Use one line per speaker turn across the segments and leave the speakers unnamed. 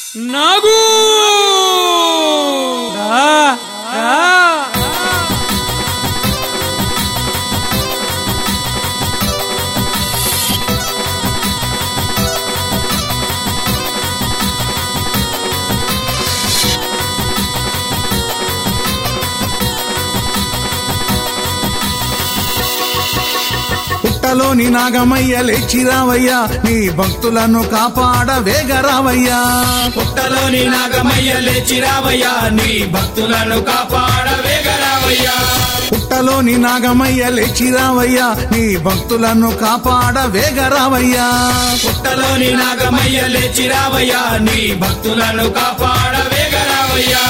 నాగు రా, రా.
పుట్టలోని నాగమయ్య లేచిరావయ్యా నీ భక్తులను కాపాడ వేగరావయ్యా
పుట్టలోని నాగమయ్య లేచిరావయ్యా నీ భక్తులను కాపాడ వేగరావయ్యా
పుట్టలోని నాగమయ్య లేచిరావయ్యా నీ భక్తులను కాపాడ వేగరావయ్యా
పుట్టలోని నాగమయ్య లేచిరావయ్యా నీ భక్తులను కాపాడ వేగరావయ్యా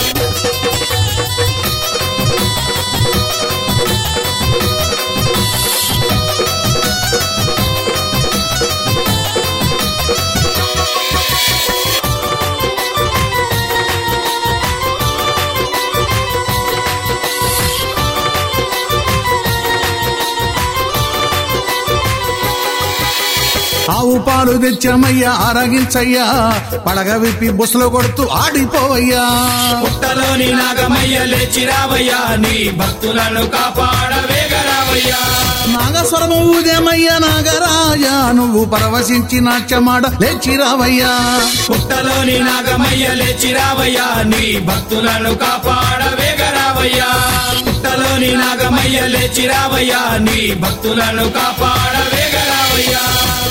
ఆవు పాలు తెచ్చమయ్యా ఆరగించయ్యా పడగ విప్పి బుసలు కొడుతూ ఆడిపోవయ్యా
పుట్టలోని నాగమయ్య లేచిరావయ్యా నీ భక్తులను కాపాడ వేగరావయ్యా
నాగస్వరము ఊదేమయ్యా నాగరాజా నువ్వు పరవశించి నాట్యమాడ లేచిరావయ్యా
పుట్టలోని నాగమయ్య లేచిరావయ్యా నీ భక్తులను కాపాడ వేగరావయ్యా పుట్టలోని నాగమయ్య లేచిరావయ్యా నీ భక్తులను కాపాడ వేగరావయ్యా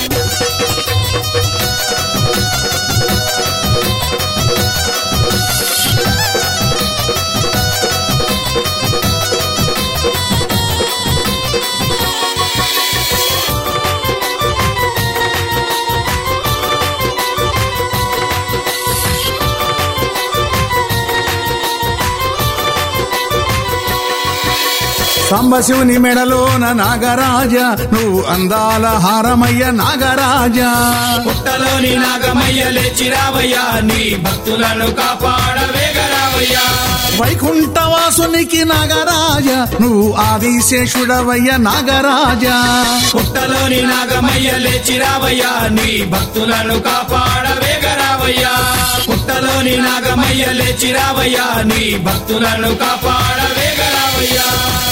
సాంబశివుని మెడలోన నాగరాజా నువ్వు అందాల హారమయ్య నాగరాజా
పుట్టలోని నాగమయ్య లేచిరావయ్యా నీ భక్తులను కాపాడ వేగరావయ్యా
వైకుంఠవాసునికి నాగరాజా నువ్వు ఆదిశేషుడవయ్య నాగరాజా
పుట్టలోని నాగమయ్య లేచిరావయ్యా నీ భక్తులను కాపాడ వేగరావయ్యా పుట్టలోని నాగమయ్య లేచిరావయ్యా నీ భక్తులను కాపాడ వేగరావయ్యా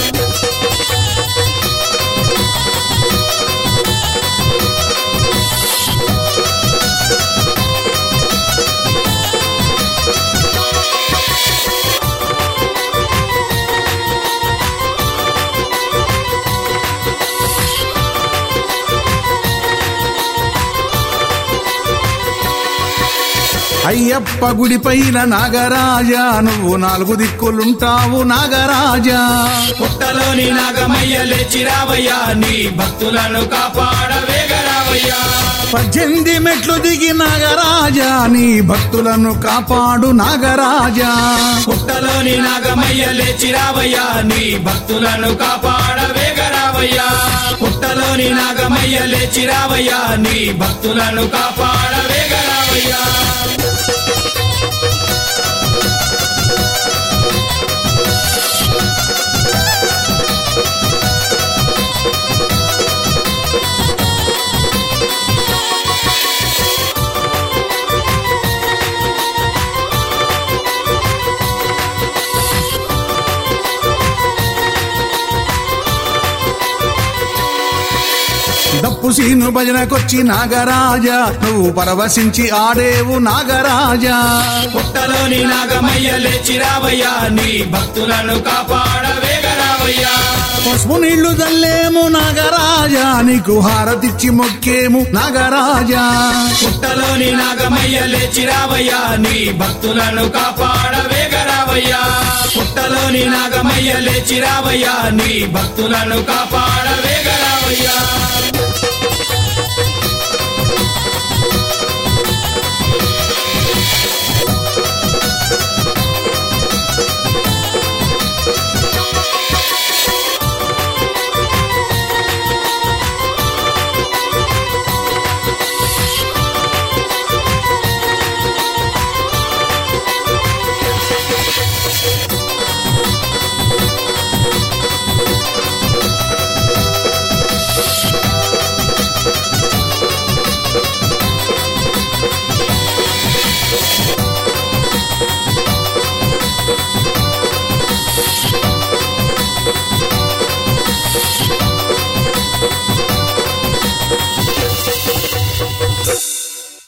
అయ్యప్ప గుడి పైన నాగరాజా నువ్వు నాలుగు దిక్కులుంటావు నాగరాజా
పుట్టలోని నాగమయ్య లేచిరావయ్యా నీ భక్తులను కాపాడ వేగరావయ్యా
పద్దెనిమిది మెట్లు దిగి నాగరాజా నీ భక్తులను కాపాడు నాగరాజా
పుట్టలోని నాగమయ్య లేచిరావయ్యా నీ భక్తులను కాపాడ వేగరావయ్యా పుట్టలోని నాగమయ్య లేచిరావయ్యా నీ భక్తులను కాపాడ వేగరావయ్యా
దప్పు సీను భజనకొచ్చి నాగరాజా నువ్వు పరవశించి ఆడేవు నాగరాజా
పుట్టలోని నాగమయ్య లేచిరావయ్యా నీ భక్తులను కాపాడ వేగరావయ్యా
పసుపు నీళ్లు జల్లేము నాగరాజా నీకు హారతిచ్చి మొక్కేము నాగరాజా
పుట్టలోని నాగమయ్య లేచిరావయ్యా నీ భక్తులను కాపాడ వేగరావయ్యా పుట్టలోని నాగమయ్య లేచిరావయ్యా నీ భక్తులను కాపాడ వేగరావయ్యా